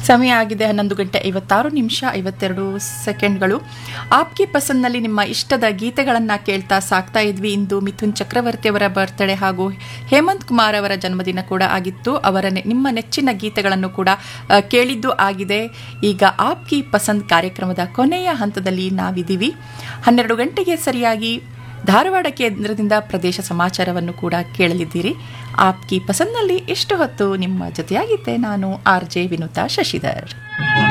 ಸಮಯ ಆಗಿದೆ ಹನ್ನೊಂದು ಗಂಟೆ ಐವತ್ತಾರು ನಿಮಿಷ ಐವತ್ತೆರಡು ಸೆಕೆಂಡ್ಗಳು ಆಪ್ಕಿ ಪಸಂದ್ನಲ್ಲಿ ನಿಮ್ಮ ಇಷ್ಟದ ಗೀತೆಗಳನ್ನು ಕೇಳ್ತಾ ಸಾಕ್ತಾ ಇದ್ವಿ ಇಂದು ಮಿಥುನ್ ಚಕ್ರವರ್ತಿ ಅವರ ಬರ್ತ್ಡೇ ಹಾಗೂ ಹೇಮಂತ್ ಕುಮಾರ್ ಅವರ ಜನ್ಮದಿನ ಕೂಡ ಆಗಿತ್ತು ಅವರ ನೆ- ನಿಮ್ಮ ನೆಚ್ಚಿನ ಗೀತೆಗಳನ್ನು ಕೂಡ ಆ, ಕೇಳಿದ್ದು ಆಗಿದೆ ಈಗ ಆಪ್ಕಿ ಪಸಂದ್ ಕಾರ್ಯಕ್ರಮದ ಕೊನೆಯ ಹಂತದಲ್ಲಿ ನಾವಿದ್ದೀವಿ ಹನ್ನೆರಡು ಗಂಟೆಗೆ ಸರಿಯಾಗಿ ಧಾರವಾಡ ಕೇಂದ್ರದಿಂದ ಪ್ರದೇಶ ಸಮಾಚಾರವನ್ನು ಕೂಡ ಕೇಳಲಿದ್ದೀರಿ ಆಪ್ಕಿ ಪಸಂದ್ನಲ್ಲಿ ಇಷ್ಟು ಹೊತ್ತು ನಿಮ್ಮ ಜೊತೆಯಾಗಿದ್ದೆ ನಾನು ಆರ್ ಜೆ ವಿನುತಾ ಶಶಿಧರ್